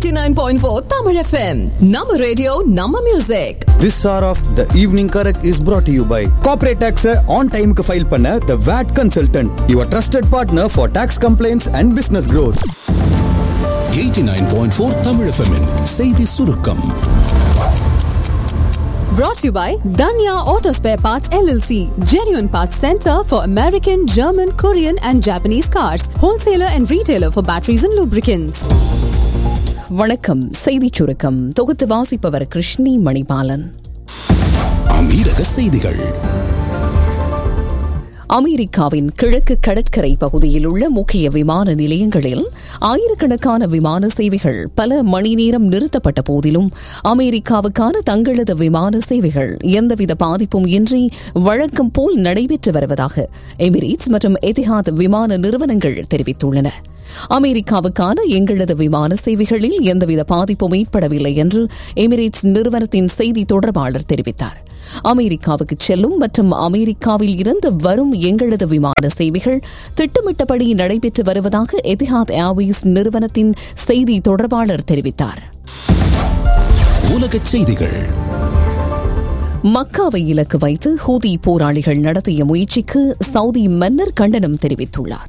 89.4 Tamil FM. Nama radio, Nama music. This hour of the evening correct is brought to you by Corporate Tax on time க்கு file பண்ண The VAT Consultant, your trusted partner for tax complaints and business growth. 89.4 Tamil FM -இன் செய்தி சுருக்கம் Brought to you by Danya Auto Spare Parts LLC. Genuine Parts Center for American, German, Korean and Japanese cars. Wholesaler and retailer for batteries and lubricants. வணக்கம் செய்திச் சுருக்கம் தொகுத்து வாசிப்பவர் கிருஷ்ணி மணிபாலன் அமீரக செய்திகள் அமெரிக்காவின் கிழக்கு கடற்கரை பகுதியில் உள்ள முக்கிய விமான நிலையங்களில் ஆயிரக்கணக்கான விமான சேவைகள் பல மணி நேரம் நிறுத்தப்பட்ட போதிலும் அமெரிக்காவுக்கான தங்களது விமான சேவைகள் எந்தவித பாதிப்பும் இன்றி வழக்கம் போல் நடைபெற்று வருவதாக எமிரேட்ஸ் மற்றும் எதிஹாத் விமான நிறுவனங்கள் தெரிவித்துள்ளன அமெரிக்காவுக்கான எங்களது விமான சேவைகளில் எந்தவித பாதிப்பும் ஏற்படவில்லை என்று எமிரேட்ஸ் நிறுவனத்தின் செய்தி தொடர்பாளர் தெரிவித்தார் அமெரிக்காவுக்கு செல்லும் மற்றும் அமெரிக்காவில் இருந்து வரும் எங்களது விமான சேவைகள் திட்டமிட்டபடி நடைபெற்று வருவதாக எதிஹாத் ஏர்வேஸ் நிறுவனத்தின் செய்தி தொடர்பாளர் தெரிவித்தார் உலகச் செய்திகள் மக்காவை இலக்கு வைத்து ஹூதி போராளிகள் நடத்திய முயற்சிக்கு சவுதி மன்னர் கண்டனம் தெரிவித்துள்ளார்